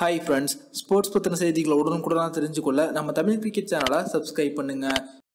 hi friends sports பற்றின செய்திகளை உடனுக்குடனாக தெரிஞ்சுக்கொள்ள நம்ம தமிழ் கிரிக்கெட் சேனலை சப்ஸ்கிரைப் பண்ணுங்க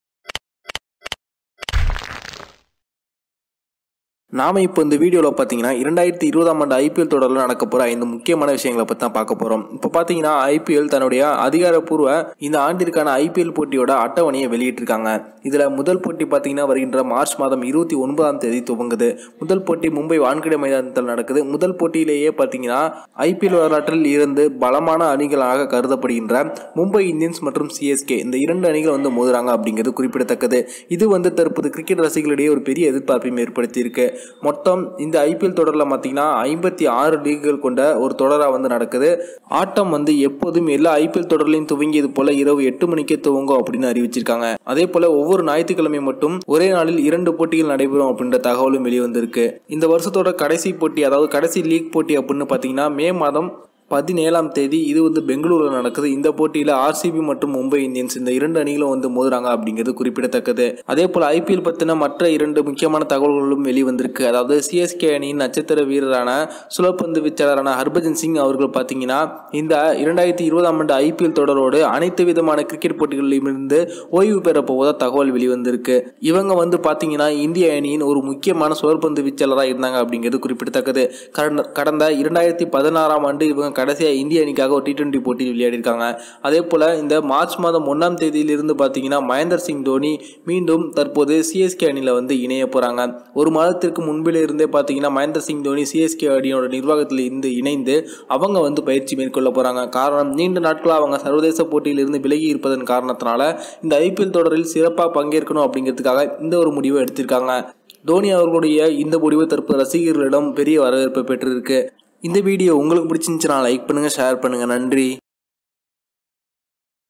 நாம இப்போ இந்த வீடியோவில் பார்த்தீங்கன்னா இரண்டாயிரத்தி இருபதாம் ஆண்டு ஐபிஎல் தொடரில் நடக்க போகிற ஐந்து முக்கியமான விஷயங்களை பற்றி தான் பார்க்க போகிறோம் இப்போ பார்த்தீங்கன்னா ஐபிஎல் தன்னுடைய அதிகாரப்பூர்வ இந்த ஆண்டிற்கான ஐபிஎல் போட்டியோட அட்டவணையை வெளியிட்டிருக்காங்க இதில் முதல் போட்டி பார்த்தீங்கன்னா வருகின்ற மார்ச் மாதம் இருபத்தி ஒன்பதாம் தேதி துவங்குது முதல் போட்டி மும்பை வான்கடை மைதானத்தில் நடக்குது முதல் போட்டியிலேயே பார்த்தீங்கன்னா ஐபிஎல் வரலாற்றில் இருந்து பலமான அணிகளாக கருதப்படுகின்ற மும்பை இந்தியன்ஸ் மற்றும் சிஎஸ்கே இந்த இரண்டு அணிகள் வந்து மோதுறாங்க அப்படிங்கிறது குறிப்பிடத்தக்கது இது வந்து தற்போது கிரிக்கெட் ரசிகர்களிடையே ஒரு பெரிய எதிர்பார்ப்பையும் ஏற்படுத்தியிருக்கு மொத்தம் இந்த ஐபிஎல் தொடரில் பார்த்தீங்கன்னா ஐம்பத்தி ஆறு லீக்குகள் கொண்ட ஒரு தொடராக வந்து நடக்குது ஆட்டம் வந்து எப்போதும் எல்லா ஐபிஎல் தொடர்லையும் துவங்கியது போல இரவு எட்டு மணிக்கே துவங்கும் அப்படின்னு அறிவிச்சிருக்காங்க அதே போல ஒவ்வொரு ஞாயிற்றுக்கிழமை மட்டும் ஒரே நாளில் இரண்டு போட்டிகள் நடைபெறும் அப்படின்ற தகவலும் வெளிவந்திருக்கு இந்த வருஷத்தோட கடைசி போட்டி அதாவது கடைசி லீக் போட்டி அப்படின்னு பார்த்தீங்கன்னா மே மாதம் பதினேழாம் தேதி இது வந்து பெங்களூரில் நடக்குது இந்த போட்டியில் ஆர்சிபி மற்றும் மும்பை இந்தியன்ஸ் இந்த இரண்டு அணிகளும் வந்து மோதுறாங்க அப்படிங்கிறது குறிப்பிடத்தக்கது அதே போல் ஐபிஎல் பற்றின மற்ற இரண்டு முக்கியமான தகவல்களும் வெளிவந்திருக்கு அதாவது சிஎஸ்கே அணியின் நட்சத்திர வீரரான சுழற்பந்து வீச்சாளரான ஹர்பஜன் சிங் அவர்கள் பார்த்தீங்கன்னா இந்த இரண்டாயிரத்தி இருபதாம் ஆண்டு ஐபிஎல் தொடரோடு அனைத்து விதமான கிரிக்கெட் போட்டிகளிலும் இருந்து ஓய்வு பெற போவதா தகவல் வெளிவந்திருக்கு இவங்க வந்து பார்த்தீங்கன்னா இந்திய அணியின் ஒரு முக்கியமான சுழற்பந்து வீச்சாளராக இருந்தாங்க அப்படிங்கிறது குறிப்பிடத்தக்கது கடந்த- கடந்த இரண்டாயிரத்தி பதினாறாம் ஆண்டு இவங்க கடைசியாக இந்திய அணிக்காக ஒரு டி டுவெண்ட்டி போட்டியில் விளையாடிருக்காங்க அதே போல் இந்த மார்ச் மாதம் ஒன்றாம் தேதியிலிருந்து பார்த்தீங்கன்னா மகேந்தர் சிங் தோனி மீண்டும் தற்போது சிஎஸ்கே அணியில் வந்து இணைய போகிறாங்க ஒரு மாதத்திற்கு முன்பில் இருந்தே பார்த்தீங்கன்னா மகேந்தர் சிங் தோனி சிஎஸ்கே அணியோட நிர்வாகத்தில் இருந்து இணைந்து அவங்க வந்து பயிற்சி மேற்கொள்ள போகிறாங்க காரணம் நீண்ட நாட்களாக அவங்க சர்வதேச போட்டியிலிருந்து விலகி இருப்பதன் காரணத்தினால இந்த ஐபிஎல் தொடரில் சிறப்பாக பங்கேற்கணும் அப்படிங்கிறதுக்காக இந்த ஒரு முடிவை எடுத்திருக்காங்க தோனி அவர்களுடைய இந்த முடிவு தற்போது ரசிகர்களிடம் பெரிய வரவேற்பை பெற்றிருக்கு இந்த வீடியோ உங்களுக்கு பிடிச்சிருந்துச்சுன்னா லைக் பண்ணுங்கள் ஷேர் பண்ணுங்கள் நன்றி